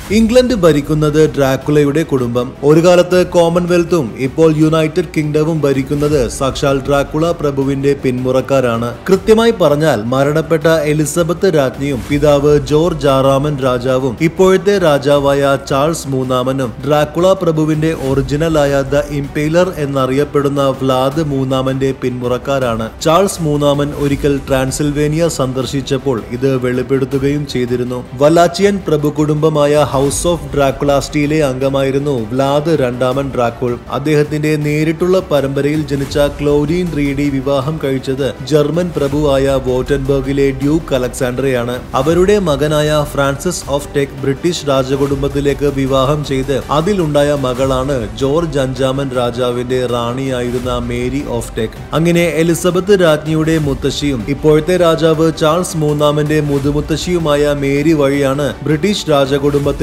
England ഭരിക്കുന്നത് ഡ്രാക്കുളയുടെ കുടുംബം ഒരു കാലത്ത് കോമൺവെൽത്തും ഇപ്പോൾ യുണൈറ്റഡ് കിങ്ഡവും ഭരിക്കുന്നത് സാക്ഷാൽ ഡ്രാക്കുള പ്രഭുവിന്റെ പിന്മുറക്കാരാണ് കൃത്യമായി പറഞ്ഞാൽ മരണപ്പെട്ട എലിസബത്ത് രാജ്ഞിയും പിതാവ് ജോർജ് ആറാമൻ രാജാവും ഇപ്പോഴത്തെ രാജാവായ ചാൾസ് മൂന്നാമനും ഡ്രാക്കുള പ്രഭുവിന്റെ ഒറിജിനലായ ദ ഇംപെയിലർ എന്നറിയപ്പെടുന്ന വ്ലാദ് മൂന്നാമന്റെ പിന്മുറക്കാരാണ് ചാൾസ് മൂന്നാമൻ ഒരിക്കൽ ട്രാൻസിൽവേനിയ സന്ദർശിച്ചപ്പോൾ ഇത് വെളിപ്പെടുത്തുകയും ചെയ്തിരുന്നു വലാച്ചിയൻ പ്രഭു കുടുംബമായ ഹൗസ് ഓഫ് ഡ്രാക്കുളാസ്റ്റിയിലെ അംഗമായിരുന്നു വ്ലാദ് രണ്ടാമൻ ഡ്രാക്കുൾ അദ്ദേഹത്തിന്റെ നേരിട്ടുള്ള പരമ്പരയിൽ ജനിച്ച ക്ലോരീൻ റീഡി വിവാഹം കഴിച്ചത് ജർമ്മൻ പ്രഭുവായ വോട്ടൻബർഗിലെ ഡ്യൂക്ക് അലക്സാണ്ടറെയാണ് അവരുടെ മകനായ ഫ്രാൻസിസ് ഓഫ് ടെക് ബ്രിട്ടീഷ് രാജകുടുംബത്തിലേക്ക് വിവാഹം ചെയ്ത് അതിലുണ്ടായ മകളാണ് ജോർജ് അഞ്ചാമൻ രാജാവിന്റെ റാണിയായിരുന്ന മേരി ഓഫ് ടെക് അങ്ങനെ എലിസബത്ത് രാജ്ഞിയുടെ മുത്തശ്ശിയും ഇപ്പോഴത്തെ രാജാവ് ചാൾസ് മൂന്നാമന്റെ മുതുമുത്തശ്ശിയുമായ മേരി വഴിയാണ് ബ്രിട്ടീഷ് രാജകുടുംബത്തിൽ